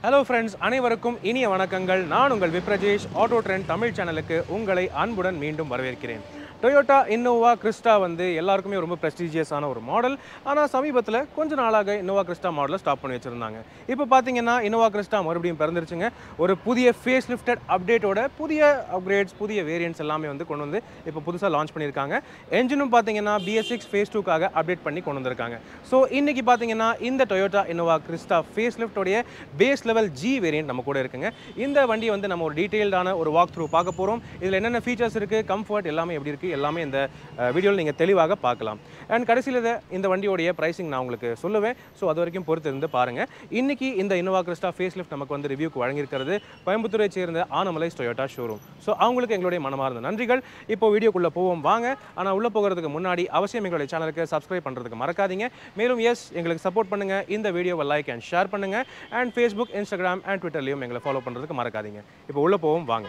hello friends அனைவருக்கும் இனிய வணக்கங்கள் நான் உங்கள் விப்ரஜேஷ் ஆட்டோ ட்ரெண்ட் தமிழ் சேனலுக்கு உங்களை அன்புடன் மீண்டும் வரவேற்கிறேன் டொயோட்டா இன்னோவா கிறிஸ்டா வந்து எல்லாருக்குமே ரொம்ப ப்ரெஸ்டீஜியஸான ஒரு மாடல் ஆனால் சமீபத்தில் கொஞ்ச நாளாக இன்னோவா கிறிஸ்டா மாடலை ஸ்டாப் பண்ணி வச்சுருந்தாங்க இப்போ பார்த்தீங்கன்னா இன்னோவா கிறிஸ்டா மறுபடியும் பிறந்துருச்சுங்க ஒரு புதிய ஃபேஸ் லிஃப்டட் அப்டேட்டோட புதிய அப்கிரேட்ஸ் புதிய வேரியன்ட்ஸ் எல்லாமே வந்து கொண்டு வந்து இப்போ புதுசாக லான்ச் பண்ணியிருக்காங்க என்ஜினும் பார்த்தீங்கன்னா பிஎஸ் சிக்ஸ் ஃபேஸ் டூக்காக அப்டேட் பண்ணி கொண்டு வந்திருக்காங்க ஸோ இன்னைக்கு பார்த்தீங்கன்னா இந்த டொயோட்டா இன்னோவா கிறிஸ்டா ஃபேஸ் லிஃப்டோடைய பேஸ் லெவல் ஜி வேரியன்ட் நம்ம கூட இருக்குங்க இந்த வண்டியை வந்து நம்ம ஒரு டீட்டெயில்டான ஒரு வாக் த்ரூ பார்க்க போகிறோம் இதில் என்னென்ன ஃபீச்சர்ஸ் இருக்குது கம்ஃபர்ட் எல்லாமே எப்படி இருக்குது எல்லாமே இந்த வீடியோவில் நீங்கள் தெளிவாக பார்க்கலாம் அண்ட் கடைசியில் இதை இந்த வண்டியோடைய ப்ரைசிங் நான் உங்களுக்கு சொல்லுவேன் ஸோ அது வரைக்கும் பொறுத்து இருந்து பாருங்கள் இன்னைக்கு இந்த இன்னோவா கிறிஸ்டா ஃபேஸ் லிஃப்ட் நமக்கு வந்து ரிவ்யூக்கு வழங்கியிருக்கிறது கோயம்புத்தூரை சேர்ந்த ஆனமலை டொயோட்டா ஷோரூம் ஸோ அவங்களுக்கு எங்களுடைய மனமார்ந்த நன்றிகள் இப்போ வீடியோக்குள்ளே போவோம் வாங்க ஆனால் உள்ளே போகிறதுக்கு முன்னாடி அவசியம் எங்களுடைய சேனலுக்கு சப்ஸ்கிரைப் பண்ணுறதுக்கு மறக்காதீங்க மேலும் எஸ் எங்களுக்கு சப்போர்ட் பண்ணுங்கள் இந்த வீடியோவை லைக் அண்ட் ஷேர் பண்ணுங்கள் அண்ட் ஃபேஸ்புக் இன்ஸ்டாகிராம் அண்ட் ட்விட்டர்லையும் எங்களை ஃபாலோ பண்ணுறதுக்கு மறக்காதீங்க இப்போ உள்ளே போவோம் வாங்க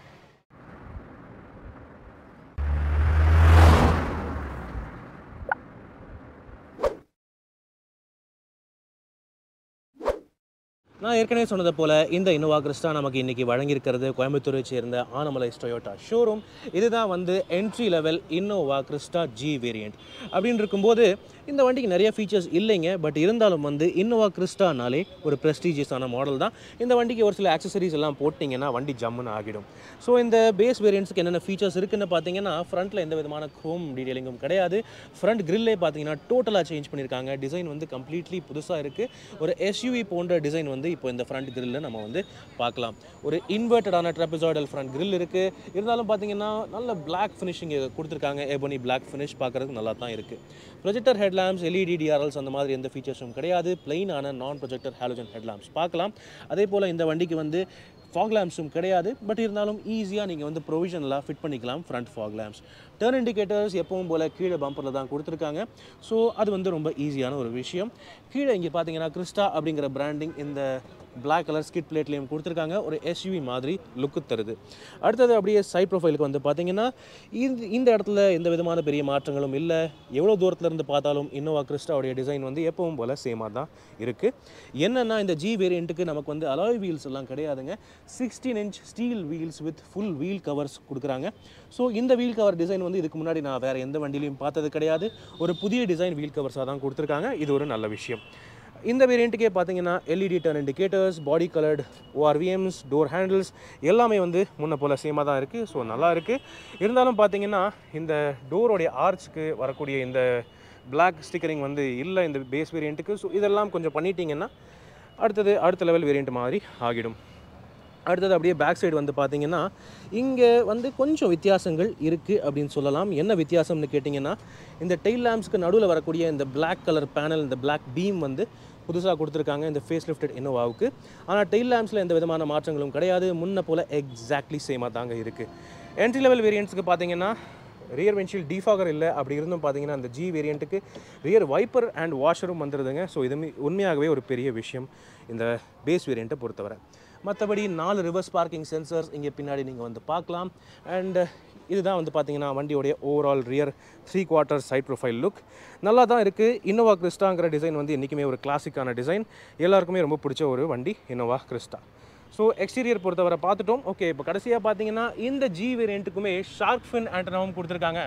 நான் ஏற்கனவே சொன்னதை போல் இந்த இன்னோவா கிறிஸ்டா நமக்கு இன்றைக்கி வழங்கியிருக்கிறது கோயம்புத்தூரை சேர்ந்த ஆனமலை டொயோட்டா ஷோரூம் இதுதான் வந்து entry level Innova Crysta G variant அப்படின்னு இருக்கும்போது இந்த வண்டிக்கு நிறைய ஃபீச்சர்ஸ் இல்லைங்க பட் இருந்தாலும் வந்து இன்னோவா கிறிஸ்டானாலே ஒரு ப்ரெஸ்டீஜியஸான மாடல் தான் இந்த வண்டிக்கு ஒரு சில ஆக்சசரிஸ் எல்லாம் போட்டிங்கன்னா வண்டி ஜம்முன்னு ஆகிடும் ஸோ இந்த பேஸ் வேரியண்ட்ஸ்க்கு என்னென்ன ஃபீச்சர்ஸ் இருக்குன்னு பார்த்தீங்கன்னா ஃப்ரண்ட்டில் எந்த விதமான க்ரோம் டீடைலிங்கும் கிடையாது ஃப்ரண்ட் கிரில்லே பார்த்தீங்கன்னா டோட்டலாக சேஞ்ச் பண்ணியிருக்காங்க டிசைன் வந்து கம்ப்ளீட்லி புதுசாக இருக்குது ஒரு எஸ்யூவி போன்ற டிசைன் வந்து இப்போ இந்த ஃப்ரண்ட் கிரில்ல நம்ம வந்து பார்க்கலாம் ஒரு இன்வெர்ட்டடான ட்ரெபிசாய்டல் ஃப்ரண்ட் கிரில் இருக்குது இருந்தாலும் பார்த்தீங்கன்னா நல்ல பிளாக் ஃபினிஷிங் கொடுத்துருக்காங்க எபனி பிளாக் ஃபினிஷ் பார்க்குறதுக்கு நல்லா தான் இருக்குது ப்ரொஜெக்டர் ஹெட்லாம்ப்ஸ் எல்இடி டிஆர்எல்ஸ் அந்த மாதிரி எந்த ஃபீச்சர்ஸும் கிடையாது பிளெயினான நான் ப்ரொஜெக்டர் ஹாலோஜன் ஹெட்லாம்ப்ஸ் பார்க்கலாம் அதே போல் இந்த வண்டிக்கு வந்து ஃபாக் லேம்ப்ஸும் கிடையாது பட் இருந்தாலும் ஈஸியாக நீங்கள் வந்து ப்ரொவிஷனலாக ஃபிட் பண்ணிக்கலாம் front fog lamps turn indicators எப்பவும் போல் கீழே பம்பரில் தான் கொடுத்துருக்காங்க ஸோ அது வந்து ரொம்ப ஈஸியான ஒரு விஷயம் கீழே இங்கே பார்த்தீங்கன்னா கிறிஸ்டா அப்படிங்கிற பிராண்டிங் இந்த பிளாக் கலர் ஸ்கிட் பிளேட்லேயும் கொடுத்துருக்காங்க ஒரு எஸ்யூவி மாதிரி லுக்கு தருது அடுத்தது அப்படியே சைட் ப்ரொஃபைலுக்கு வந்து பார்த்தீங்கன்னா இந்த இந்த இடத்துல எந்த விதமான பெரிய மாற்றங்களும் இல்லை எவ்வளோ தூரத்தில் இருந்து பார்த்தாலும் இன்னோவா கிறிஸ்டாவுடைய டிசைன் வந்து எப்பவும் போல் சேமாக தான் இருக்குது என்னென்னா இந்த ஜி வேரியண்ட்டுக்கு நமக்கு வந்து அலாய் வீல்ஸ் எல்லாம் கிடையாதுங்க sixteen inch steel wheels with full wheel covers கொடுக்குறாங்க ஸோ இந்த வீல் கவர் டிசைன் வந்து இதுக்கு முன்னாடி நான் வேறு எந்த வண்டியிலையும் பார்த்தது கிடையாது ஒரு புதிய டிசைன் வீல் கவர்ஸாக தான் கொடுத்துருக்காங்க இது ஒரு நல்ல விஷயம் இந்த வேரியண்ட்டுக்கே பார்த்தீங்கன்னா LED turn indicators body coloured ORVMs door handles எல்லாமே வந்து முன்ன போல் சேமாக தான் இருக்குது ஸோ நல்லா இருக்குது இருந்தாலும் பார்த்தீங்கன்னா இந்த டோரோடைய ஆர்ச்சுக்கு வரக்கூடிய இந்த பிளாக் ஸ்டிக்கரிங் வந்து இல்லை இந்த பேஸ் வேரியண்ட்டுக்கு ஸோ இதெல்லாம் கொஞ்சம் பண்ணிட்டீங்கன்னா அடுத்தது அடுத்த லெவல் வேரியண்ட் மாதிரி ஆகிடும் அடுத்தது அப்படியே பேக் சைடு வந்து பார்த்தீங்கன்னா இங்கே வந்து கொஞ்சம் வித்தியாசங்கள் இருக்குது அப்படின்னு சொல்லலாம் என்ன வித்தியாசம்னு கேட்டிங்கன்னா இந்த டெயில் லேம்ப்ஸ்க்கு நடுவில் வரக்கூடிய இந்த பிளாக் கலர் பேனல் இந்த பிளாக் பீம் வந்து புதுசாக கொடுத்துருக்காங்க இந்த ஃபேஸ் லிஃப்டட் இன்னோவாவுக்கு ஆனால் டெயில் லேம்ப்ஸில் எந்த விதமான மாற்றங்களும் கிடையாது முன்ன போல் எக்ஸாக்ட்லி சேமாக தாங்க இருக்குது என்ட்ரி லெவல் வேரியண்ட்ஸுக்கு பார்த்தீங்கன்னா ரியர் வென்ஷீல் டிஃபாகர் இல்லை அப்படி இருந்தும் பார்த்தீங்கன்னா அந்த ஜி வேரியண்ட்டுக்கு ரியர் வைப்பர் அண்ட் வாஷரும் வந்துடுதுங்க ஸோ இது உண்மையாகவே ஒரு பெரிய விஷயம் இந்த பேஸ் வேரியண்ட்டை பொறுத்தவரை மற்றபடி நாலு ரிவர்ஸ் பார்க்கிங் சென்சர்ஸ் இங்கே பின்னாடி நீங்கள் வந்து பார்க்கலாம் அண்ட் இதுதான் வந்து பார்த்தீங்கன்னா வண்டியோடைய overall rear three quarter side profile look நல்லா தான் இருக்குது இன்னோவா கிறிஸ்டாங்கிற டிசைன் வந்து என்றைக்குமே ஒரு கிளாசிக்கான டிசைன் எல்லாருக்குமே ரொம்ப பிடிச்ச ஒரு வண்டி இன்னோவா கிறிஸ்டா ஸோ எக்ஸ்டீரியர் பொறுத்தவரை பார்த்துட்டோம் ஓகே இப்போ கடைசியாக பார்த்தீங்கன்னா இந்த ஜி வேரியண்ட்டுக்குமே ஷார்க் ஃபின் ஆண்டனாவும் கொடுத்துருக்காங்க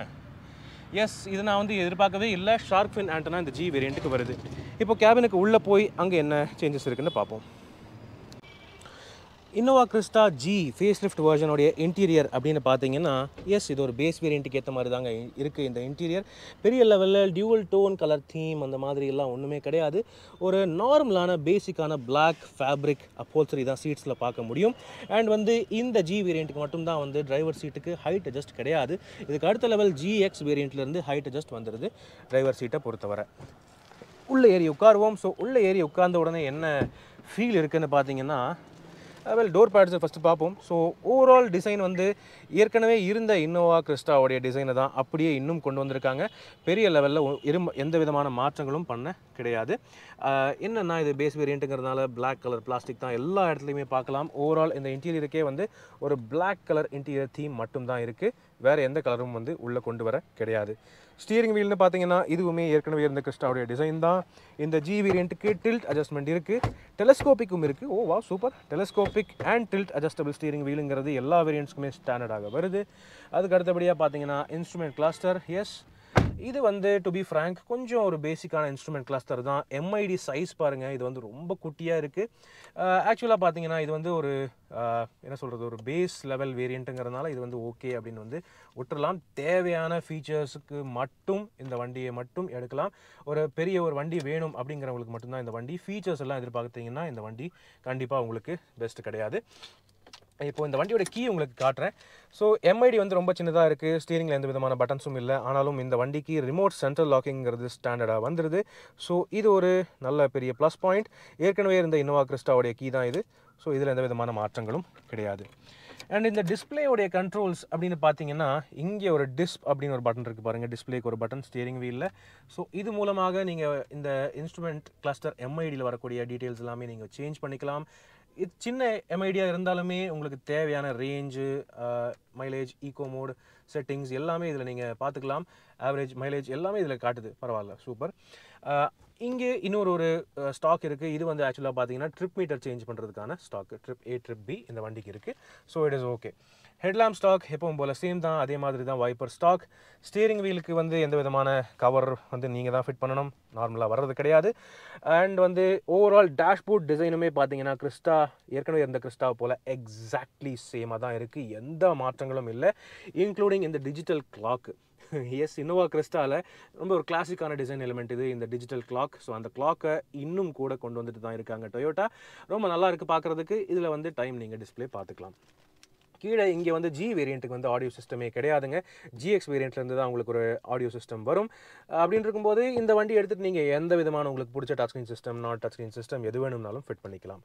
எஸ் இது நான் வந்து எதிர்பார்க்கவே இல்லை ஷார்க் ஃபின் ஆண்டனா இந்த ஜி வேரியண்ட்டுக்கு வருது இப்போ கேபினுக்கு உள்ளே போய் அங்கே என்ன சேஞ்சஸ் இருக்குன்னு பார்ப்போம் Innova Crysta G face lift வேர்ஷனுடைய இன்டீரியர் அப்படின்னு பார்த்தீங்கன்னா எஸ் இது ஒரு பேஸ் வேரியண்ட்டுக்கு ஏற்ற மாதிரி தாங்க இருக்குது இந்த இன்டீரியர் பெரிய லெவலில் டியூவல் டோன் கலர் தீம் அந்த மாதிரி எல்லாம் ஒன்றுமே கிடையாது ஒரு நார்மலான பேசிக்கான பிளாக் ஃபேப்ரிக் அப்போல்சரி தான் சீட்ஸில் பார்க்க முடியும் அண்ட் வந்து இந்த ஜி வேரியண்ட்டுக்கு மட்டும்தான் வந்து டிரைவர் சீட்டுக்கு ஹைட் அட்ஜஸ்ட் கிடையாது இதுக்கு அடுத்த லெவல் ஜிஎக்ஸ் வேரியண்ட்லேருந்து ஹைட் அட்ஜஸ்ட் வந்துடுது டிரைவர் சீட்டை பொறுத்தவரை உள்ளே ஏறி உட்காருவோம் ஸோ உள்ளே ஏறி உட்கார்ந்த உடனே என்ன ஃபீல் இருக்குன்னு பார்த்தீங்கன்னா வெல் டோர் பேட்ஸை ஃபஸ்ட்டு பார்ப்போம் ஸோ ஓவரால் டிசைன் வந்து ஏற்கனவே இருந்த இன்னோவா கிறிஸ்டாவுடைய டிசைனை தான் அப்படியே இன்னும் கொண்டு வந்திருக்காங்க பெரிய லெவலில் இரும் எந்த விதமான மாற்றங்களும் பண்ண கிடையாது ஆஹ் என்னன்னா இது பேஸ் வேரியண்ட்டுங்கிறதுனால Black கலர் பிளாஸ்டிக் தான் எல்லா இடத்துலையுமே பார்க்கலாம் ஓவரால் இந்த இன்டீரியருக்கே வந்து ஒரு Black கலர் இன்டீரியர் தீம் மட்டும்தான் இருக்குது வேறு எந்த கலரும் வந்து உள்ளே கொண்டு வர கிடையாது ஸ்டீரிங் வீல்னு பார்த்தீங்கன்னா இதுவுமே ஏற்கனவே இருந்த கிறிஸ்டாவுடைய டிசைன் தான் இந்த ஜி வேரியண்ட்டுக்கு டில்ட் அட்ஜஸ்ட்மெண்ட் இருக்குது டெலஸ்கோபிக்கும் இருக்குது ஓ வா super telescopic and tilt adjustable steering வீலுங்கிறது எல்லா வேரியண்ட்ஸ்க்குமே ஸ்டாண்டர்டாக வருது அதுக்கு அடுத்தபடியாக பார்த்தீங்கன்னா இன்ஸ்ட்ருமெண்ட் கிளாஸ்டர் எஸ் இது வந்து டு பி ஃப்ரேங்க் கொஞ்சம் ஒரு பேசிக்கான இன்ஸ்ட்ருமெண்ட் கிளஸ்டர் தான் எம்ஐடி சைஸ் பாருங்கள் இது வந்து ரொம்ப குட்டியாக இருக்குது ஆக்சுவலாக பார்த்தீங்கன்னா இது வந்து ஒரு ஆஹ், என்ன சொல்கிறது ஒரு பேஸ் லெவல் வேரியண்ட்டுங்கிறதுனால இது வந்து ஓகே அப்படின்னு வந்து விட்டுறலாம் தேவையான ஃபீச்சர்ஸுக்கு மட்டும் இந்த வண்டியை மட்டும் எடுக்கலாம் ஒரு பெரிய ஒரு வண்டி வேணும் அப்படிங்கிறவங்களுக்கு மட்டும்தான் இந்த வண்டி ஃபீச்சர்ஸ் எல்லாம் எதிர்பார்த்தீங்கன்னா இந்த வண்டி கண்டிப்பாக உங்களுக்கு பெஸ்ட் கிடையாது இப்போ இந்த வண்டியோட கீ உங்களுக்கு காட்டுறேன் ஸோ எம்ஐடி வந்து ரொம்ப சின்னதாக இருக்குது ஸ்டீரிங்கில் எந்த விதமான பட்டன்ஸும் இல்லை ஆனாலும் இந்த வண்டிக்கு ரிமோட் சென்ட்ரல் லாக்கிங்கிறது ஸ்டாண்டர்டாக வந்துடுது ஸோ இது ஒரு நல்ல பெரிய ப்ளஸ் பாயிண்ட் ஏற்கனவே இருந்த இன்னோவா கிறிஸ்டாவுடைய கீ தான் இது ஸோ இதில் எந்த விதமான மாற்றங்களும் கிடையாது அண்ட் இந்த டிஸ்பிளேயோடைய கண்ட்ரோல்ஸ் அப்படின்னு பார்த்தீங்கன்னா இங்கே ஒரு டிஸ்ப் அப்படின்னு ஒரு பட்டன் இருக்குது பாருங்கள் டிஸ்பிளேக்கு ஒரு பட்டன் ஸ்டியரிங் வீலில் ஸோ இது மூலமாக நீங்கள் இந்த இன்ஸ்ட்ருமெண்ட் கிளஸ்டர் எம்ஐடியில் வரக்கூடிய டீட்டெயில்ஸ் எல்லாமே நீங்கள் சேஞ்ச் பண்ணிக்கலாம் இது சின்ன எம்ஐடியாக இருந்தாலுமே உங்களுக்கு தேவையான range mileage eco mode settings எல்லாமே இதில் நீங்கள் பார்த்துக்கலாம் ஆவரேஜ் மைலேஜ் எல்லாமே இதில் காட்டுது பரவாயில்ல சூப்பர் இங்கே இன்னொரு ஒரு ஸ்டாக் இருக்குது இது வந்து ஆக்சுவலாக பார்த்தீங்கன்னா ட்ரிப் மீட்டர் சேஞ்ச் பண்ணுறதுக்கான stalk trip A trip B இந்த வண்டிக்கு இருக்குது so it is okay headlamp stalk எப்பவும் போல் சேம் தான் அதே மாதிரி தான் வைப்பர் ஸ்டாக் ஸ்டீரிங் வீலுக்கு வந்து எந்த விதமான கவர் வந்து நீங்கள் தான் ஃபிட் பண்ணணும் நார்மலாக வர்றது கிடையாது அண்ட் வந்து ஓவரால் டேஷ்போர்ட் டிசைனுமே பார்த்தீங்கன்னா கிறிஸ்டா ஏற்கனவே இருந்த கிறிஸ்டா போல் எக்ஸாக்ட்லி சேமாக தான் இருக்குது எந்த மாற்றங்களும் இல்லை இன்க்ளூடிங் இந்த டிஜிட்டல் கிளாக்கு எஸ் இன்னோவா கிறிஸ்டாவில் ரொம்ப ஒரு கிளாசிக்கான டிசைன் எலிமெண்ட் இது இந்த டிஜிட்டல் கிளாக் ஸோ அந்த கிளாக்கை இன்னும் கூட கொண்டு வந்துட்டு தான் இருக்காங்க டொயோட்டா ரொம்ப நல்லா இருக்குது பார்க்குறதுக்கு இதில் வந்து டைம் நீங்கள் டிஸ்ப்ளே பார்த்துக்கலாம் கீழே இங்கே வந்து ஜி வேரியண்ட்டுக்கு வந்து ஆடியோ சிஸ்டமே கிடையாதுங்க ஜிஎக்ஸ் வேரியண்ட்லேருந்து தான் உங்களுக்கு ஒரு ஆடியோ சிஸ்டம் வரும் அப்படின்னு இருக்கும்போது இந்த வண்டி எடுத்துகிட்டு நீங்கள் எந்த விதமான உங்களுக்கு பிடிச்ச touch screen system not touch screen system எது வேணும்னாலும் ஃபிட் பண்ணிக்கலாம்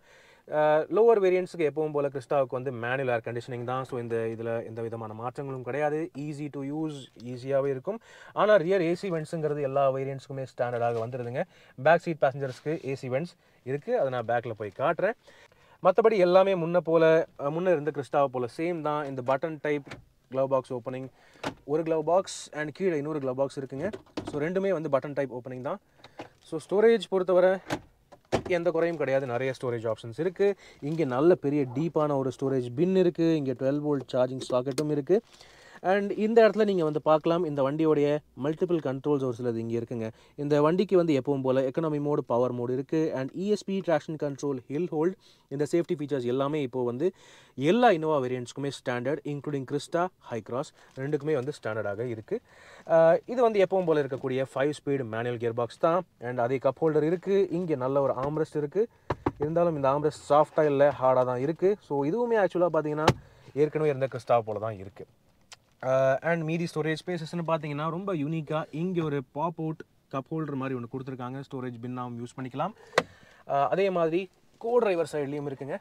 லோவர் வேரியண்ட்ஸுக்கு எப்பவும் போல் கிறிஸ்டாவுக்கு வந்து மேனுவல் ஏர் கண்டிஷனிங் தான் ஸோ இந்த இதில் எந்த விதமான மாற்றங்களும் கிடையாது ஈஸி டு யூஸ் ஈஸியாகவே இருக்கும் ஆனால் ரியர் ஏசி வெண்ட்ஸுங்கிறது எல்லா வேரியண்ட்ஸ்க்குமே ஸ்டாண்டர்டாக வந்துடுதுங்க பேக் சீட் பேசஞ்சர்ஸ்க்கு ஏசி வெண்ட்ஸ் இருக்குது அதை நான் பேக்கில் போய் காட்டுறேன் மற்றபடி எல்லாமே முன்ன போல் அஹ், முன்ன இருந்த கிறிஸ்டாவை போல் சேம் தான் இந்த button type glove box opening ஒரு க்ளவ் பாக்ஸ் அண்ட் கீழே இன்னொரு க்ளவ் பாக்ஸ் இருக்குங்க ஸோ ரெண்டுமே வந்து பட்டன் டைப் ஓப்பனிங் தான் ஸோ ஸ்டோரேஜ் பொறுத்தவரை எந்த குறையும் கிடையாது நிறைய ஸ்டோரேஜ் ஆப்ஷன்ஸ் இருக்குது இங்கே நல்ல பெரிய டீப்பான ஒரு ஸ்டோரேஜ் பின் இருக்குது இங்கே டுவெல் வோல்ட் சார்ஜிங் சாக்கெட்டும் இருக்குது அண்ட் இந்த இடத்துல நீங்கள் வந்து பார்க்கலாம் இந்த வண்டியோடைய மல்டிபிள் கண்ட்ரோல்ஸ் ஒரு சிலது இங்கே இருக்குங்க இந்த வண்டிக்கு வந்து எப்பவும் போல் எக்கனாமி மோடு பவர் மோடு இருக்குது and ESP traction control hill hold இந்த சேஃப்டி ஃபீச்சர்ஸ் எல்லாமே இப்போ வந்து எல்லா இனோவா வேரியண்ட்ஸ்க்குமே standard including Crysta Hycross ரெண்டுக்குமே வந்து ஸ்டாண்டர்டாக இருக்குது இது வந்து எப்பவும் போல் இருக்கக்கூடிய five speed manual gear box தான் அண்ட் அதே கப் ஹோல்டர் இருக்குது இங்கே நல்ல ஒரு ஆம்ரெஸ்ட் இருக்குது இருந்தாலும் இந்த ஆம்ரெஸ்ட் சாஃப்டாக இல்லை ஹார்டாக தான் இருக்குது ஸோ இதுவுமே ஆக்சுவலாக பார்த்தீங்கன்னா ஏற்கனவே இருந்த கிறிஸ்டா போல தான் இருக்குது அண்ட் மீதி ஸ்டோரேஜ் ஸ்பேசஸ்னு பார்த்தீங்கன்னா ரொம்ப யூனிக்காக இங்கே ஒரு பாப் அவுட் கப் ஹோல்டர் மாதிரி ஒன்று கொடுத்துருக்காங்க ஸ்டோரேஜ் பின்னாவும் யூஸ் பண்ணிக்கலாம் அஹ் அதே மாதிரி கோ டிரைவர் சைட்லேயும் இருக்குங்க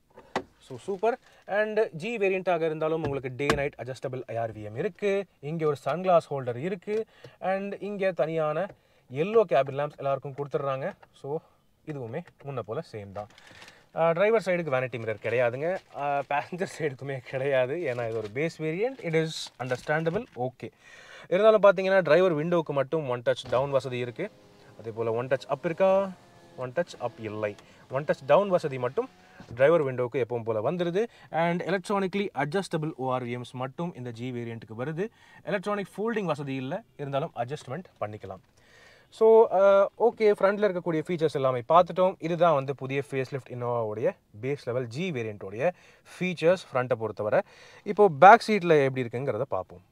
ஸோ சூப்பர் அண்ட் ஜி வேரியண்ட்டாக இருந்தாலும் உங்களுக்கு டே நைட் அட்ஜஸ்டபிள் ஐஆர்விஎம் இருக்குது இங்கே ஒரு சன்கிளாஸ் ஹோல்டர் இருக்குது அண்ட் இங்கே தனியான எல்லோ கேபின் லேம்ப்ஸ் எல்லாருக்கும் கொடுத்துட்றாங்க ஸோ இதுவுமே முன்ன போல் சேம் தான் டிரைவர் சைடுக்கு வேனிட்டி மிரர் கிடையாதுங்க பேசஞ்சர் சைடுக்குமே கிடையாது ஏன்னா இது ஒரு base variant it is understandable okay இருந்தாலும் பார்த்தீங்கன்னா டிரைவர் விண்டோவுக்கு மட்டும் ஒன் டச் டவுன் வசதி இருக்குது அதே போல் ஒன் டச் அப் இருக்கா ஒன் டச் அப் இல்லை ஒன் டச் டவுன் வசதி மட்டும் டிரைவர் விண்டோவுக்கு எப்பவும் போல் வந்துடுது அண்ட் எலக்ட்ரானிக்லி அட்ஜஸ்டபிள் ஓஆர்விஎம்ஸ் மட்டும் இந்த ஜி வேரியண்ட்டுக்கு வருது எலக்ட்ரானிக் ஃபோல்டிங் வசதி இல்லை இருந்தாலும் அட்ஜஸ்ட்மெண்ட் பண்ணிக்கலாம் ஸோ ஓகே ஃப்ரண்ட்டில் இருக்கக்கூடிய ஃபீச்சர்ஸ் எல்லாமே பார்த்துட்டோம் இதுதான் வந்து புதிய ஃபேஸ் லிஃப்ட் இன்னோவாவுடைய பேஸ் லெவல் ஜி வேரியண்ட்டோடைய ஃபீச்சர்ஸ் ஃப்ரண்ட்டை பொறுத்தவரை இப்போது பேக் சீட்டில் எப்படி இருக்குங்கிறத பார்ப்போம்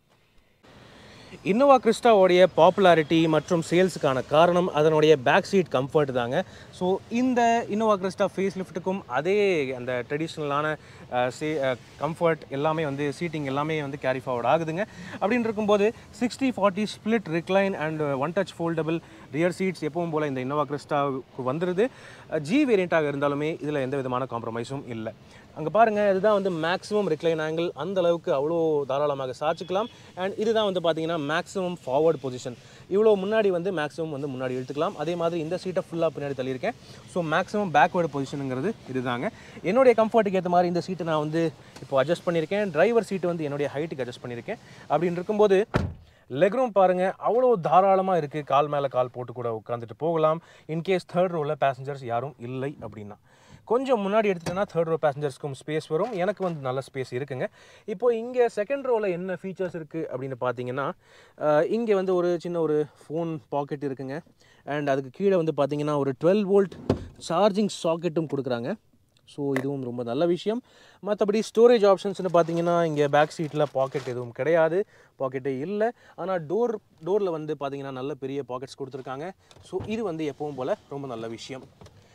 இன்னோவா கிறிஸ்டாவோடைய பாப்புலாரிட்டி மற்றும் சேல்ஸுக்கான காரணம் அதனுடைய பேக் சீட் கம்ஃபர்ட் தாங்க ஸோ இந்த இன்னோவா கிறிஸ்டா ஃபேஸ் லிஃப்ட்டுக்கும் அதே அந்த ட்ரெடிஷ்னலான சே கம்ஃபர்ட் எல்லாமே வந்து சீட்டிங் எல்லாமே வந்து கேரி ஃபார்வர்ட் ஆகுதுங்க அப்படின்னு இருக்கும்போது sixty forty split recline and one touch foldable rear seats எப்பவும் போல் இந்த இன்னோவா கிறிஸ்டாவுக்கு வந்துடுது ஜி வேரியண்ட்டாக இருந்தாலுமே இதில் எந்த விதமான காம்ப்ரமைஸும் இல்லை அங்கே பாருங்கள் இதுதான் வந்து மேக்ஸிமம் ரிக்ளைன் ஆங்கிள் அந்த அளவுக்கு அவ்வளோ தாராளமாக சாய்ச்சிக்கலாம் அண்ட் இதுதான் வந்து பார்த்தீங்கன்னா மேக்ஸிமம் ஃபார்வர்ட் பொசிஷன் இவ்வளோ முன்னாடி வந்து மேக்ஸிமம் வந்து முன்னாடி இழுத்துக்கலாம் அதே மாதிரி இந்த சீட்டை ஃபுல்லாக பின்னாடி தள்ளியிருக்கேன் ஸோ மேக்ஸிமம் பேக்வேர்டு பொசிஷனுங்கிறது இதுதாங்க என்னுடைய கம்ஃபர்ட்டுக்கு ஏற்ற மாதிரி இந்த சீட்டை நான் வந்து இப்போ அட்ஜஸ்ட் பண்ணியிருக்கேன் டிரைவர் சீட்டு வந்து என்னுடைய ஹைட்டுக்கு அட்ஜஸ்ட் பண்ணியிருக்கேன் அப்படின்னு இருக்கும்போது லெக் ரூம் பாருங்கள் அவ்வளோ தாராளமாக இருக்குது கால் மேலே கால் போட்டு கூட உட்காந்துட்டு போகலாம் இன்கேஸ் தேர்ட் ரோவில் பேசஞ்சர்ஸ் யாரும் இல்லை அப்படின்னா கொஞ்சம் முன்னாடி எடுத்துட்டேன்னா தேர்ட் ரோ பேசஞ்சர்ஸ்க்கும் ஸ்பேஸ் வரும் எனக்கு வந்து நல்ல ஸ்பேஸ் இருக்குங்க இப்போ இங்கே செகண்ட் ரோவில் என்ன ஃபீச்சர்ஸ் இருக்குது அப்படின்னு பார்த்தீங்கன்னா இங்கே வந்து ஒரு சின்ன ஒரு ஃபோன் பாக்கெட் இருக்குங்க அண்ட் அதுக்கு கீழே வந்து பார்த்தீங்கன்னா ஒரு டுவெல் வோல்ட் சார்ஜிங் சாக்கெட்டும் கொடுக்குறாங்க ஸோ இதுவும் ரொம்ப நல்ல விஷயம் மற்றபடி ஸ்டோரேஜ் ஆப்ஷன்ஸ்னு பார்த்தீங்கன்னா இங்கே பேக் சீட்டில் பாக்கெட் எதுவும் கிடையாது பாக்கெட்டே இல்லை ஆனால் டோர் டோரில் வந்து பார்த்தீங்கன்னா நல்ல பெரிய பாக்கெட்ஸ் கொடுத்துருக்காங்க ஸோ இது வந்து எப்பவும் போல் ரொம்ப நல்ல விஷயம்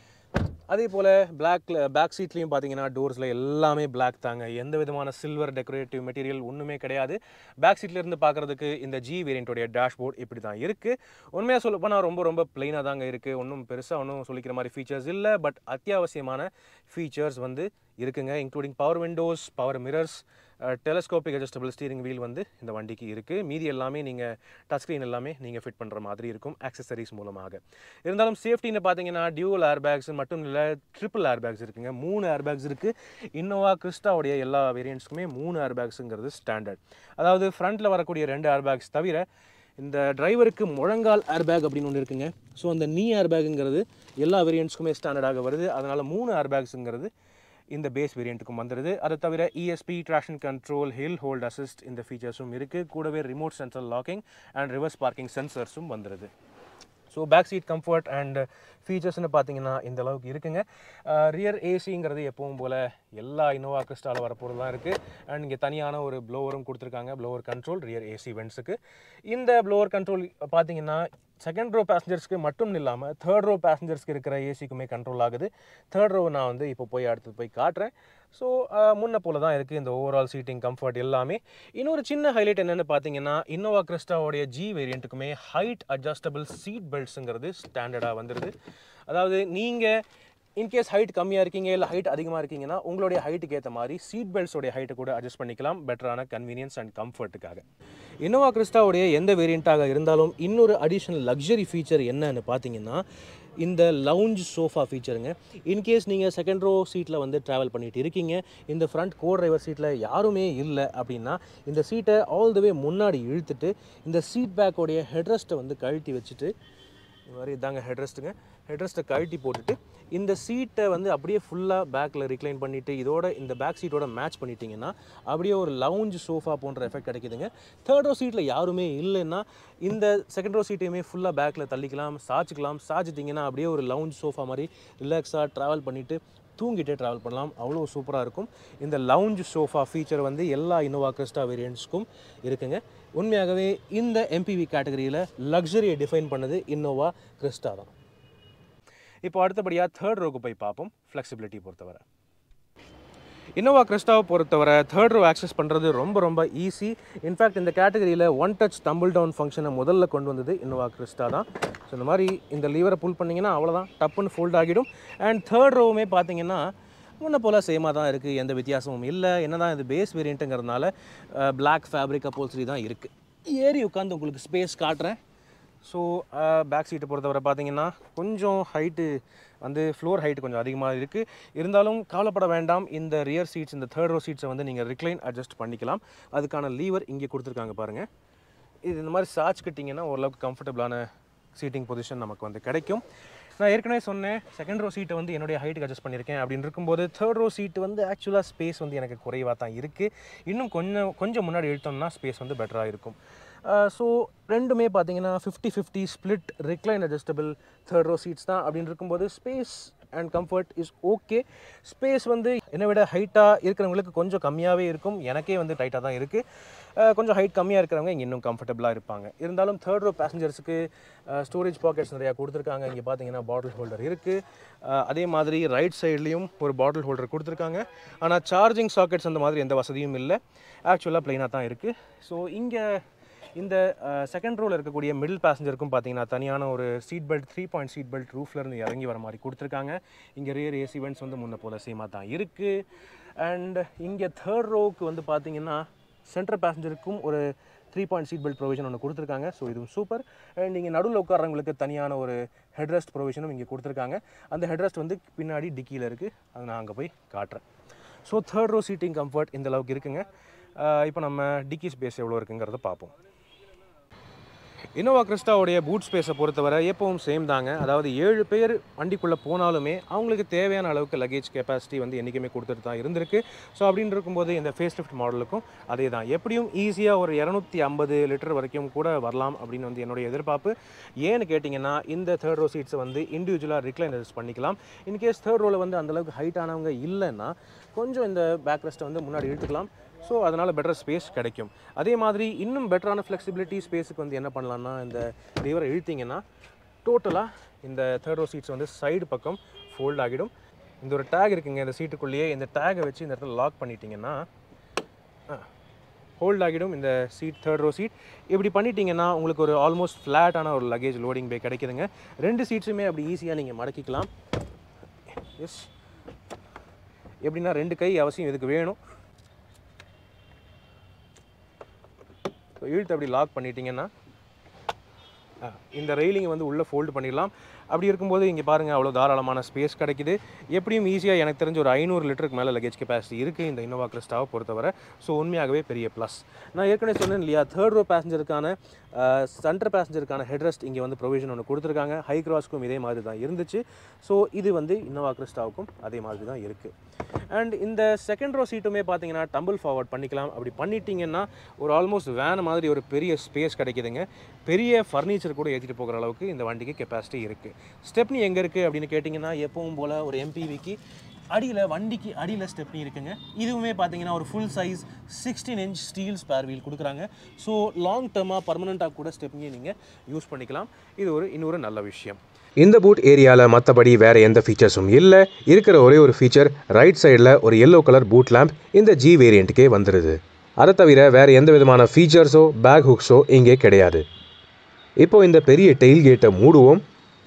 அதே போல் பிளாக்ல பேக் சீட்லேயும் பார்த்தீங்கன்னா டோர்ஸில் எல்லாமே Black தாங்க எந்த விதமான சில்வர் டெக்கரேட்டிவ் மெட்டீரியல் ஒன்றுமே கிடையாது பேக் சீட்ல இருந்து பார்க்குறதுக்கு இந்த ஜி வேரியண்ட்டோடைய டேஷ்போர்ட் இப்படி தான் இருக்குது உண்மையாக சொல்ல போனால் ரொம்ப ரொம்ப பிளெயினாக தாங்க இருக்குது ஒன்றும் பெருசாக ஒன்றும் சொல்லிக்கிற மாதிரி ஃபீச்சர்ஸ் இல்லை பட் அத்தியாவசியமான ஃபீச்சர்ஸ் வந்து இருக்குங்க including power windows power mirrors telescopic adjustable steering wheel வந்து இந்த வண்டிக்கு இருக்குது மீதி எல்லாமே நீங்கள் டச் ஸ்க்ரீன் எல்லாமே நீங்கள் ஃபிட் பண்ணுற மாதிரி இருக்கும் ஆக்சசரிஸ் மூலமாக இருந்தாலும் சேஃப்டின்னு பார்த்தீங்கன்னா டியூவல் ஏர் பேக்ஸ் மட்டும் இல்லை ட்ரிபிள் ஏர் பேக்ஸ் இருக்குங்க மூணு ஏர் பேக்ஸ் இருக்குது இன்னோவா கிறிஸ்டாவுடைய எல்லா வேரியண்ட்ஸ்க்குமே மூணு ஏர் பேக்ஸுங்கிறது ஸ்டாண்டர்ட் அதாவது ஃப்ரண்ட்டில் வரக்கூடிய ரெண்டு ஏர் பேக்ஸ் தவிர இந்த டிரைவருக்கு முழங்கால் ஏர் பேக் அப்படின்னு ஒன்று இருக்குங்க ஸோ அந்த நீ ஏர் பேக்குங்கிறது எல்லா வேரியண்ட்ஸ்க்குமே ஸ்டாண்டர்டாக வருது அதனால் மூணு ஏர் பேக்ஸுங்கிறது இந்த பேஸ் வேரியண்ட்டுக்கும் வந்துடுது அதை தவிர ESP traction control hill hold assist இந்த ஃபீச்சர்ஸும் இருக்குது கூடவே remote central locking and reverse parking சென்சர்ஸும் வந்துடுது so back seat comfort and ஃபீச்சர்ஸ்னு பார்த்தீங்கன்னா இந்த அளவுக்கு இருக்குங்க ரியர் ஏசிங்கிறது எப்பவும் போல் எல்லா இனோவா கிறிஸ்டால வரப்போகிறது தான் இருக்குது அண்ட் இங்கே தனியான ஒரு ப்ளோவரும் கொடுத்துருக்காங்க ப்ளோவர் கண்ட்ரோல் ரியர் ஏசி வெண்ட்ஸுக்கு இந்த ப்ளோவர் கண்ட்ரோல் பார்த்தீங்கன்னா செகண்ட் ரோ பேசஞ்சர்ஸ்க்கு மட்டும் இல்லாமல் தேர்ட் ரோ பேசஞ்சர்ஸ்க்கு இருக்கிற ஏசிக்குமே கண்ட்ரோல் ஆகுது தேர்ட் ரோ நான் வந்து இப்போ போய் அடுத்து போய் காட்டுறேன் ஸோ முன்ன போல தான் இருக்குது இந்த ஓவரால் சீட்டிங் கம்ஃபர்ட் எல்லாமே இன்னொரு சின்ன ஹைலைட் என்னென்னு பார்த்தீங்கன்னா இன்னோவா கிறிஸ்டாவோடைய ஜி வேரியண்ட்டுக்குமே ஹைட் அட்ஜஸ்டபிள் சீட் பெல்ட்ஸுங்கிறது ஸ்டாண்டர்டாக வந்துடுது அதாவது நீங்கள் இன்கேஸ் ஹைட் கம்மியாக இருக்கீங்க இல்லை ஹைட் அதிகமாக இருக்கீங்கன்னா உங்களுடைய ஹைட்டுக்கு ஏற்ற மாதிரி சீட் பெல்ட்ஸோடைய ஹைட்டை கூட அட்ஜஸ்ட் பண்ணிக்கலாம் பெட்டரான கன்வீனியன்ஸ் அண்ட் கம்ஃபர்ட்டுக்காக இன்னோவா கிறிஸ்டாவுடைய எந்த வேரியண்ட்டாக இருந்தாலும் இன்னொரு அடிஷ்னல் லக்ஸரி ஃபீச்சர் என்னன்னு பார்த்தீங்கன்னா இந்த லவுஞ்ச் சோஃபா ஃபீச்சருங்க இன்கேஸ் நீங்கள் செகண்ட் ரோ சீட்டில் வந்து ட்ராவல் பண்ணிட்டு இருக்கீங்க இந்த ஃப்ரண்ட் கோ டிரைவர் சீட்டில் யாருமே இல்லை அப்படின்னா இந்த சீட்டை ஆல் த வே முன்னாடி இழுத்துட்டு இந்த சீட் பேக்கோடைய ஹெட்ரெஸ்ட்டை வந்து கழட்டி வச்சுட்டு இந்த மாதிரி இதாங்க ஹெட்ரெஸ்ட்டுங்க ஹெட்ரெஸ்ட்டை கழட்டி போட்டுட்டு இந்த சீட்டை வந்து அப்படியே ஃபுல்லாக பேக்கில் ரிக்ளைன் பண்ணிவிட்டு இதோட இந்த பேக் சீட்டோட மேட்ச் பண்ணிட்டீங்கன்னா அப்படியே ஒரு லவுஞ்ச் சோஃபா போன்ற எஃபெக்ட் கிடைக்குதுங்க தேர்ட் ரோ சீட்டில் யாருமே இல்லைன்னா இந்த செகண்ட் ரோ சீட்டையுமே ஃபுல்லாக பேக்கில் தள்ளிக்கலாம் சாய்ச்சிக்கலாம் சாய்ச்சிட்டிங்கன்னா அப்படியே ஒரு லவுஞ்ச் சோஃபா மாதிரி ரிலாக்ஸாக ட்ராவல் பண்ணிவிட்டு தூங்கிட்டே ட்ராவல் பண்ணலாம் அவ்வளோ சூப்பராக இருக்கும் இந்த லவுஞ்ச் சோஃபா ஃபீச்சர் வந்து எல்லா இன்னோவா கிறிஸ்டா வேரியண்ட்ஸ்க்கும் இருக்குங்க உண்மையாகவே இந்த எம்பிவி கேட்டகரியில் லக்ஸரியை டிஃபைன் பண்ணது இன்னோவா கிறிஸ்டா தான் இப்போ அடுத்தபடியாக தேர்ட் ரோக்கு போய் பார்ப்போம் ஃப்ளெக்சிபிலிட்டி பொறுத்தவரை இன்னோவா கிறிஸ்டாவை பொறுத்தவரை தேர்ட் ரோ ஆக்சஸ் பண்ணுறது ரொம்ப ரொம்ப ஈஸி இன்ஃபேக்ட் இந்த கேட்டகரியில் ஒன் டச் டம்பிள் டவுன் ஃபங்க்ஷனை முதல்ல கொண்டு வந்தது இன்னோவா கிறிஸ்டா தான் ஸோ இந்த மாதிரி இந்த லீவரை புல் பண்ணிங்கன்னா அவ்வளோதான் டப்புன்னு ஃபோல்ட் ஆகிடும் அண்ட் தேர்ட் ரோவுமே பார்த்தீங்கன்னா முன்ன போல் சேமாக தான் இருக்குது எந்த வித்தியாசமும் இல்லை என்ன தான் இது பேஸ் வேரியண்ட்டுங்கிறதுனால பிளாக் ஃபேப்ரிக் அப்போல்சரி தான் இருக்குது ஏறி உட்காந்து உங்களுக்கு ஸ்பேஸ் காட்டுறேன் ஸோ பேக் சீட்டை பொறுத்தவரை பார்த்தீங்கன்னா கொஞ்சம் ஹைட்டு வந்து ஃப்ளோர் ஹைட் கொஞ்சம் அதிகமாக இருக்குது இருந்தாலும் கவலைப்பட வேண்டாம் இந்த ரியர் சீட்ஸ் இந்த தேர்ட் ரோ சீட்ஸை வந்து நீங்கள் ரிக்ளைன் அட்ஜஸ்ட் பண்ணிக்கலாம் அதுக்கான லீவர் இங்கே கொடுத்துருக்காங்க பாருங்கள் இது இந்த மாதிரி சார்ஜ் கட்டிங்கன்னா ஓரளவுக்கு கம்ஃபர்டபுளான சீட்டிங் பொசிஷன் நமக்கு வந்து கிடைக்கும் நான் ஏற்கனவே சொன்னேன் செகண்ட் ரோ சீட்டை வந்து என்னுடைய ஹைட்டுக்கு அட்ஜஸ்ட் பண்ணியிருக்கேன் அப்படின்னு இருக்கும்போது தேர்ட் ரோ சீட்டு வந்து ஆக்சுவலாக ஸ்பேஸ் வந்து எனக்கு குறைவாக தான் இருக்குது இன்னும் கொஞ்சம் கொஞ்சம் முன்னாடி இழுத்தோம்னா ஸ்பேஸ் வந்து பெட்டராக இருக்கும் ஸோ ரெண்டுமே பார்த்தீங்கன்னா fifty fifty split recline adjustable third row seats தான் அப்படின்னு இருக்கும்போது space and comfort is okay space வந்து என்னை விட ஹைட்டாக இருக்கிறவங்களுக்கு கொஞ்சம் கம்மியாகவே இருக்கும் எனக்கே வந்து டைட்டாக தான் இருக்குது கொஞ்சம் ஹைட் கம்மியாக இருக்கிறவங்க இங்கே இன்னும் கம்ஃபர்டபுளாக இருப்பாங்க இருந்தாலும் தேர்ட் ரோ பேசஞ்சர்ஸுக்கு ஸ்டோரேஜ் பாக்கெட்ஸ் நிறையா கொடுத்துருக்காங்க இங்கே பார்த்தீங்கன்னா பாட்டில் ஹோல்டர் இருக்குது அதே மாதிரி ரைட் சைட்லேயும் ஒரு பாட்டில் ஹோல்டர் கொடுத்துருக்காங்க ஆனால் சார்ஜிங் சாக்கெட்ஸ் அந்த மாதிரி எந்த வசதியும் இல்லை ஆக்சுவலாக ப்ளைனாக தான் இருக்குது ஸோ இங்கே இந்த செகண்ட் ரோவில் இருக்கக்கூடிய மிடில் பேசஞ்சருக்கும் பார்த்தீங்கன்னா தனியான ஒரு seat belt three point seat belt ரூஃப்லேருந்து இறங்கி வர மாதிரி கொடுத்துருக்காங்க இங்கே ரியர் ஏசி வெண்ட்ஸ் வந்து முன்ன போல் சேமாக தான் இருக்குது அண்ட் இங்கே தேர்ட் ரோவுக்கு வந்து பார்த்தீங்கன்னா சென்ட்ரல் பேசஞ்சருக்கும் ஒரு three point seat belt provision ஒன்று கொடுத்துருக்காங்க ஸோ இதுவும் சூப்பர் அண்ட் இங்கே நடுவில் உட்காரவங்களுக்கு தனியான ஒரு ஹெட்ரெஸ்ட் ப்ரொவிஷனும் இங்கே கொடுத்துருக்காங்க அந்த ஹெட்ரெஸ்ட் வந்து பின்னாடி டிக்கியில் இருக்குது அதை நான் அங்கே போய் காட்டுறேன் so third row seating comfort இந்த அளவுக்கு இருக்குங்க இப்போ நம்ம டிக்கி ஸ்பேஸ் எவ்வளோ இருக்குங்கிறத பார்ப்போம் இன்னோவா கிறிஸ்டாவுடைய பூட் ஸ்பேஸை பொறுத்தவரை எப்பவும் சேம் தாங்க அதாவது ஏழு பேர் வண்டிக்குள்ளே போனாலுமே அவங்களுக்கு தேவையான அளவுக்கு லக்கேஜ் கெப்பாசிட்டி வந்து என்றைக்குமே கொடுத்துட்டு தான் இருந்திருக்கு ஸோ அப்படின்னு இருக்கும்போது இந்த ஃபேஸ் லிஃப்ட் மாடலுக்கும் அதே தான் எப்படியும் ஈஸியாக ஒரு இரநூத்தி ஐம்பது லிட்டர் வரைக்கும் கூட வரலாம் அப்படின்னு வந்து என்னுடைய எதிர்பார்ப்பு ஏன்னு கேட்டிங்கன்னா இந்த தேர்ட் ரோ சீட்ஸை வந்து இண்டிவிஜுவலாக ரிக்ளைனர்ஸ் பண்ணிக்கலாம் இன்கேஸ் தேர்ட் ரோவில் வந்து அந்தளவுக்கு ஹைட் ஆனவங்க இல்லைன்னா கொஞ்சம் இந்த பேக் ரெஸ்ட்டை வந்து முன்னாடி இழுத்துக்கலாம் ஸோ அதனால் பெட்டர் ஸ்பேஸ் கிடைக்கும் அதே மாதிரி இன்னும் பெட்டரான ஃப்ளெக்சிபிலிட்டி ஸ்பேஸுக்கு வந்து என்ன பண்ணலாம்னா இந்த லிவரை இழுத்தீங்கன்னா டோட்டலாக இந்த தேர்ட் ரோ சீட்ஸ் வந்து சைடு பக்கம் ஃபோல்ட் ஆகிடும் இந்த ஒரு டேக் இருக்குங்க இந்த சீட்டுக்குள்ளேயே இந்த டேகை வச்சு இந்த இடத்துல லாக் பண்ணிட்டீங்கன்னா ஹோல்ட் ஆகிடும் இந்த சீட் தேர்ட் ரோ சீட் இப்படி பண்ணிட்டீங்கன்னா உங்களுக்கு ஒரு ஆல்மோஸ்ட் ஃப்ளாட்டான ஒரு லக்கேஜ் லோடிங் பே கிடைக்குதுங்க ரெண்டு சீட்ஸுமே அப்படி ஈஸியாக நீங்கள் மடக்கிக்கலாம் எஸ் எப்படின்னா ரெண்டு கை அவசியம் இதுக்கு வேணும் ஸோ இழுத்து அப்படி லாக் பண்ணிட்டீங்கன்னா ஆ, இந்த ரெயிலிங்கை வந்து உள்ளே ஃபோல்டு பண்ணிடலாம் அப்படி இருக்கும்போது இங்கே பாருங்கள் அவ்வளோ தாராளமான ஸ்பேஸ் கிடைக்குது எப்படியும் ஈஸியாக எனக்கு தெரிஞ்ச ஒரு ஐநூறு லிட்டருக்கு மேலே லக்கேஜ் கெப்பாசிட்டி இருக்குது இந்த இன்னோவா கிறிஸ்டாவை பொறுத்தவரை ஸோ உண்மையாகவே பெரிய ப்ளஸ் நான் ஏற்கனவே சொன்னேன் இல்லையா தேர்ட் ரோ பேசஞ்சருக்கான சென்டர் பேசஞ்சருக்கான ஹெட்ரெஸ்ட் இங்கே வந்து ப்ரொவிஷன் ஒன்று கொடுத்துருக்காங்க ஹை கிராஸ்க்கும் இதே மாதிரி தான் இருந்துச்சு ஸோ இது வந்து இன்னோவா கிறிஸ்டாவுக்கும் அதே மாதிரி தான் இருக்குது அண்ட் இந்த செகண்ட் ரோ சீட்டுமே பார்த்தீங்கன்னா டம்பிள் ஃபார்வர்ட் பண்ணிக்கலாம் அப்படி பண்ணிட்டீங்கன்னா ஒரு ஆல்மோஸ்ட் வேன் மாதிரி ஒரு பெரிய ஸ்பேஸ் கிடைக்குதுங்க பெரிய ஃபர்னிச்சர் கூட ஏற்றிட்டு போகிற அளவுக்கு இந்த வண்டிக்கு கெப்பாசிட்டி இருக்குது ஸ்டெப்னி எங்கே இருக்குது அப்படின்னு கேட்டிங்கன்னா எப்பவும் போல் ஒரு எம்பிவிக்கு அடியில் வண்டிக்கு அடியில் ஸ்டெப்னி இருக்குங்க இதுவுமே பார்த்தீங்கன்னா ஒரு full size sixteen inch steel spare wheel கொடுக்குறாங்க ஸோ லாங் டேர்மாக பர்மனெண்ட்டாக கூட ஸ்டெப்னியை நீங்கள் யூஸ் பண்ணிக்கலாம் இது ஒரு இன்னொரு நல்ல விஷயம் இந்த பூட் ஏரியாவில் மற்றபடி வேறு எந்த ஃபீச்சர்ஸும் இல்லை இருக்கிற ஒரே ஒரு ஃபீச்சர் ரைட் சைடில் ஒரு எல்லோ கலர் பூட் லேம்ப் இந்த ஜி வேரியண்ட்டுக்கே வந்துடுது அதை தவிர வேறு எந்த விதமான ஃபீச்சர்ஸோ பேக் ஹுக்ஸோ இங்கே கிடையாது இப்போ இந்த பெரிய டெயில் கேட்டை மூடுவோம்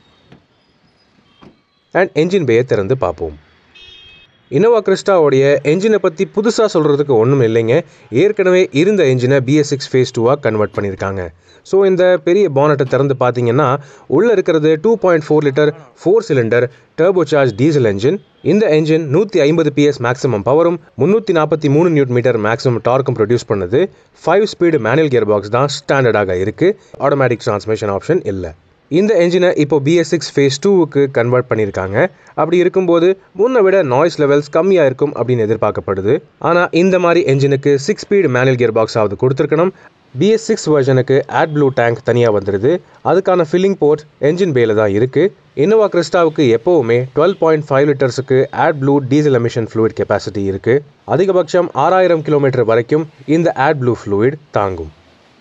அண்ட் என்ஜின் பேயை திறந்து பார்ப்போம் இன்னோவா கிறிஸ்டாவோடைய என்ஜினை பற்றி புதுசாக சொல்கிறதுக்கு ஒன்றும் இல்லைங்க ஏற்கனவே இருந்த என்ஜினை பிஎஸ் சிக்ஸ் ஃபேஸ் டூவாக கன்வெர்ட் பண்ணியிருக்காங்க ஸோ இந்த பெரிய பானட்டை திறந்து பார்த்தீங்கன்னா உள்ளே இருக்கிறது two point four litre four cylinder turbo charge diesel engine இந்த என்ஜின் நூற்றி ஐம்பது பிஎஸ் மேக்ஸிமம் பவரும் முந்நூற்றி நாற்பத்தி மூணு நியூட் மீட்டர் மேக்ஸிமம் டார்க்கும் ப்ரொடியூஸ் பண்ணுது five speed manual gear box தான் ஸ்டாண்டர்டாக இருக்குது ஆட்டோமேட்டிக் ட்ரான்ஸ்மிஷன் ஆப்ஷன் இல்லை இந்த என்ஜினை இப்போ பிஎஸ் சிக்ஸ் ஃபேஸ் டூவுக்கு கன்வெர்ட் பண்ணியிருக்காங்க அப்படி இருக்கும்போது முன்னை விட நாய்ஸ் லெவல்ஸ் கம்மியாக இருக்கும் அப்படின்னு எதிர்பார்க்கப்படுது ஆனால் இந்த மாதிரி என்ஜினுக்கு six speed manual gear box ஆகுது கொடுத்துருக்கணும் பிஎஸ் சிக்ஸ் வெர்ஷனுக்கு ஆட் ப்ளூ டேங்க் தனியாக வந்துடுது அதுக்கான ஃபில்லிங் போர்ட் என்ஜின் பேல தான் இருக்குது இன்னோவா கிறிஸ்டாவுக்கு எப்போவுமே டுவெல் பாயிண்ட் ஃபைவ் லிட்டர்ஸுக்கு AdBlue diesel emission fluid capacity இருக்குது அதிகபட்சம் ஆறாயிரம் கிலோமீட்டர் வரைக்கும் இந்த ஆட் ப்ளூ ஃப்ளூயிட் தாங்கும்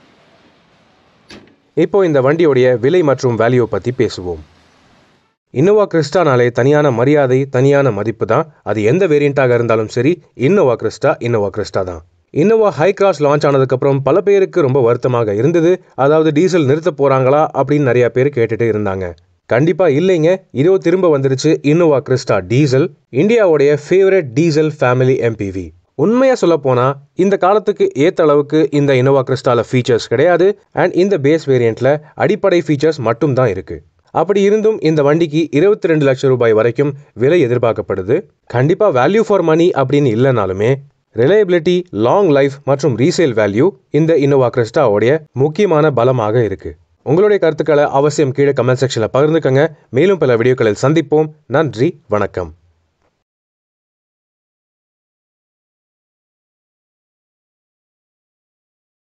இப்போ இந்த வண்டியோடைய விலை மற்றும் வேல்யூ பற்றி பேசுவோம் இன்னோவா கிறிஸ்டானாலே தனியான மரியாதை தனியான மதிப்பு தான் அது எந்த வேரியண்ட்டாக இருந்தாலும் சரி இன்னோவா கிறிஸ்டா இன்னோவா கிறிஸ்டா தான் இன்னோவா ஹை கிராஸ் லான்ச் ஆனதுக்கப்புறம் பல பேருக்கு ரொம்ப வருத்தமாக இருந்தது அதாவது டீசல் நிறுத்த போகிறாங்களா அப்படின்னு நிறைய பேர் கேட்டுட்டு இருந்தாங்க கண்டிப்பாக இல்லைங்க இதோ திரும்ப வந்துருச்சு இன்னோவா கிறிஸ்டா டீசல் இந்தியாவுடைய ஃபேவரட் டீசல் ஃபேமிலி எம்பிவி உண்மையாக சொல்ல போனால் இந்த காலத்துக்கு ஏற்ற அளவுக்கு இந்த இன்னோவா கிறிஸ்டால ஃபீச்சர்ஸ் கிடையாது அண்ட் இந்த பேஸ் வேரியண்ட்டில் அடிப்படை ஃபீச்சர்ஸ் மட்டும் தான் இருக்குது அப்படி இருந்தும் இந்த வண்டிக்கு இருபத்தி ரெண்டு லட்சம் ரூபாய் வரைக்கும் விலை எதிர்பார்க்கப்படுது கண்டிப்பாக வேல்யூ ஃபார் மணி அப்படின்னு இல்லைனாலுமே ரிலையபிலிட்டி லாங் லைஃப் மற்றும் ரீசேல் வேல்யூ இந்த இன்னோவா கிறிஸ்டாவோடைய முக்கியமான பலமாக இருக்கு உங்களுடைய கருத்துக்களை அவசியம் கீழே கமெண்ட் செக்ஷனில் பகிர்ந்துக்கங்க மேலும் பல வீடியோக்களில் சந்திப்போம் நன்றி வணக்கம்